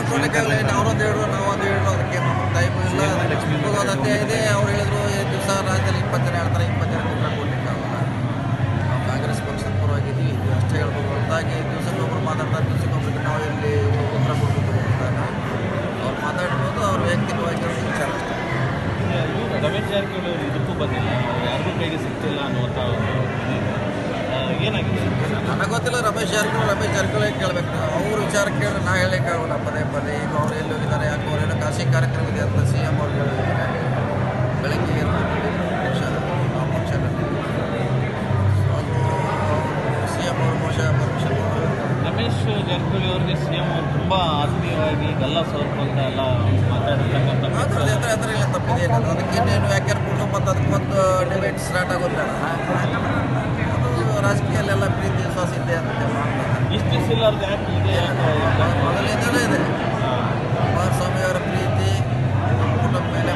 ಅಂದ್ಕೊಂಡಕ್ಕಾಗಲ್ಲ ಇನ್ನು ಅವರೊಂದು ಹೇಳಿದ್ರು ನಾವೊಂದು ಹೇಳಿದ್ರು ಅದಕ್ಕೆ ನಮ್ಮ ಟೈಮ್ ಇಲ್ಲ ಹೋಗೋದು ಅಧ್ಯಾಯ ಇದೆ ಅವ್ರು ಹೇಳಿದ್ರು ಈ ದಿವಸ ರಾಜ್ಯದಲ್ಲಿ ಇಪ್ಪತ್ತು ಜನ ಹೇಳ್ತಾರೆ ಇಪ್ಪತ್ತು ಜನ ಉತ್ತರ ಕೊಡ್ಲಿಕ್ಕಾಗಲ್ಲ ನಾವು ಕಾಂಗ್ರೆಸ್ ಪಕ್ಷದ ಪರವಾಗಿದ್ದೀವಿ ಇದು ಅಷ್ಟೇ ಹೇಳ್ಬೋದು ಹೊರತಾಗಿ ದಿವಸಕ್ಕೊಬ್ರು ಮಾತಾಡ್ತಾರೆ ದಿವಸಕ್ಕೊಬ್ರಿಗೆ ನಾವು ಇಲ್ಲಿ ಉತ್ತರ ಕೊಡಬೇಕು ಅಂತಾರೆ ಅವ್ರು ಮಾತಾಡ್ಬೋದು ಅವ್ರು ವೈಯಕ್ತಿಕವಾಗಿರೋ ವಿಚಾರ ಅಷ್ಟೇ ಇವರು ರಮೇಶ್ ಜಾರಕಿಹೊಳಿ ಅವರು ಇದಕ್ಕೂ ಬಂದಿಲ್ಲ ಅವ್ರು ಯಾರಿಗೂ ಕೈಗೆ ಸಿಗ್ತಿಲ್ಲ ಅನ್ನುವಂಥ ಒಂದು ಇದಿದೆ. ಆ, ಏನಾಗಿದೆ ನನಗೆ ಗೊತ್ತಿಲ್ಲ ರಮೇಶ್ ಜಾರಕಿಹೊಳಿ ರಮೇಶ್ ಜಾರಕಿಹೊಳಿ ಕೇಳಬೇಕು ಅವ್ರ ವಿಚಾರ ಕೇಳಿದ್ರೆ ನಾ ಹೇಳಲಿಕ್ಕಾಗಲ್ಲ ಪದೇ ಪದೇ ಈಗ ಅವ್ರು ಎಲ್ಲಿ ಹೋಗಿದ್ದಾರೆ ಯಾಕೆ ಅವ್ರು ಏನೋ ಖಾಸಗಿ ಕಾರ್ಯಕ್ರಮ ಇದೆ ಅಂತ ಸಿ ಎಮ್ ಅವ್ರು ಹೇಳಿದ್ದಾರೆ ಬೆಳಗ್ಗೆ ಏನು ಪಕ್ಷ ಆ ಪಕ್ಷದಲ್ಲಿ ಸೊ ಅದು ಸಿ ಎಮ್ ಅವರು ಮೋಶ ಪರ್ಮಿಷನ್ ರಮೇಶ್ ಜಾರಕಿಹೊಳಿ ಅವರಿಗೆ ಸಿ ಎಂ ಅವರು ತುಂಬ ಆತ್ಮೀಯವಾಗಿ ಗಲ್ಲ ಸ್ವಲ್ಪ ಅಂತ ಎಲ್ಲ ಮಾತಾಡಿರ್ತಕ್ಕಂಥ ಅದ್ರದ್ದು ಎತ್ತರ ಎತ್ತರ ಇಲ್ಲ ತಪ್ಪಿದೆ ಏನದು ಅದಕ್ಕೆ ಇನ್ನೇನು ವ್ಯಾಖ್ಯಾನ ಕೊಟ್ಟು ಮತ್ತು ಅದಕ್ಕೆ ಒಂದು ಡಿಬೇಟ್ ಸ್ಟಾರ್ಟ್ ಆಗೋದು ಬೇಡ ಅದು ರಾಜಕೀಯಲ್ಲೆಲ್ಲ ಪ್ರೀತಿ ವಿಶ್ವಾಸ ಇದೆ ಅಂತ ಮಾಡ್ತಾರೆ ಇಷ್ಟು ದಿವಸ ಇಲ್ಲಾರ್ದು ಯಾಕೆ ಇದೆ ಅಂತ ಮೊದಲಿಂದಲೇ ಇದೆ ಕುಮಾರಸ್ವಾಮಿ ಅವರ ಪ್ರೀತಿ ನಮ್ಮ ಕುಟುಂಬ ಮೇಲೆ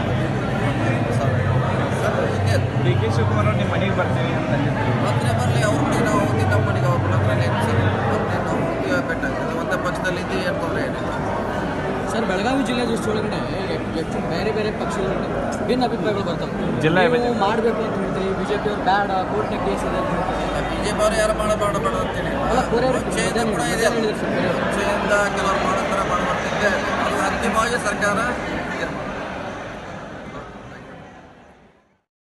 ಬಂದಿದೆ ಡಿ ಕೆ ಶಿವಕುಮಾರ್ ಅವ್ರು ನಿಮ್ಮ ಮನೆಗೆ ಬರ್ತೀವಿ ಅಂತ ಅಂದಿದ್ರು. ಮತ್ತೆ ಬರಲಿ ಅವ್ರ ಮನೆಗೆ ನಾವು ಹೋಗಿ ನಮ್ಮ ಮನೆಗೆ ಅವ್ರ ಹತ್ರ ಸರಿ ಮತ್ತೆ ನಾವು ಹೋಗಿ ಬೆಟ್ಟಾಗ್ತದೆ ಒಂದೇ ಪಕ್ಷದಲ್ಲಿ ಇದ್ದೀವಿ ಏನು ತೊಂದರೆ ಏನಿಲ್ಲ ಸರ್ ಬೆಳಗಾವಿ ಜಿಲ್ಲೆ ದೃಷ್ಟಿ ಒಳಗಡೆ ಹೆಚ್ಚು ಬೇರೆ ಬೇರೆ ಪಕ್ಷಗಳಿಂದ ಭಿನ್ನ ಅಭಿಪ್ರಾಯಗಳು ಬರ್ತವೆ ಜಿಲ್ಲಾ ನೀವು ಮಾಡಬೇಕು ಅಂತ ಹೇಳ್ತೀರಿ ಬಿಜೆಪಿ ಅವ್ರು ಬೇಡ ಕೋರ್ಟ್ನ ಕೇಸ್ ಇದೆ ಅಂತ ಹೇಳ್ತಾರೆ. ಬಿ ಜೆ ಪಿ ಅವರು ಯಾರು ಮಾಡಬೇಡ ಬೇಡ ಅಂತೇಳಿ ಅಲ್ಲ, ಕೋರಿಯರ್ ಮುಂಚೆಯಿಂದ ಕೂಡ ಇದೆ ಹೇಳಿದ್ರು ಸರ್, ಕೋರಿಯರ್. ಮುಂಚೆಯಿಂದ ಕೆಲವರು ಮಾಡೋ ಥರ ಮಾಡ್ಬರ್ತಿದ್ದೆ ಅದು ಅಂತಿಮವಾಗಿ ಸರ್ಕಾರ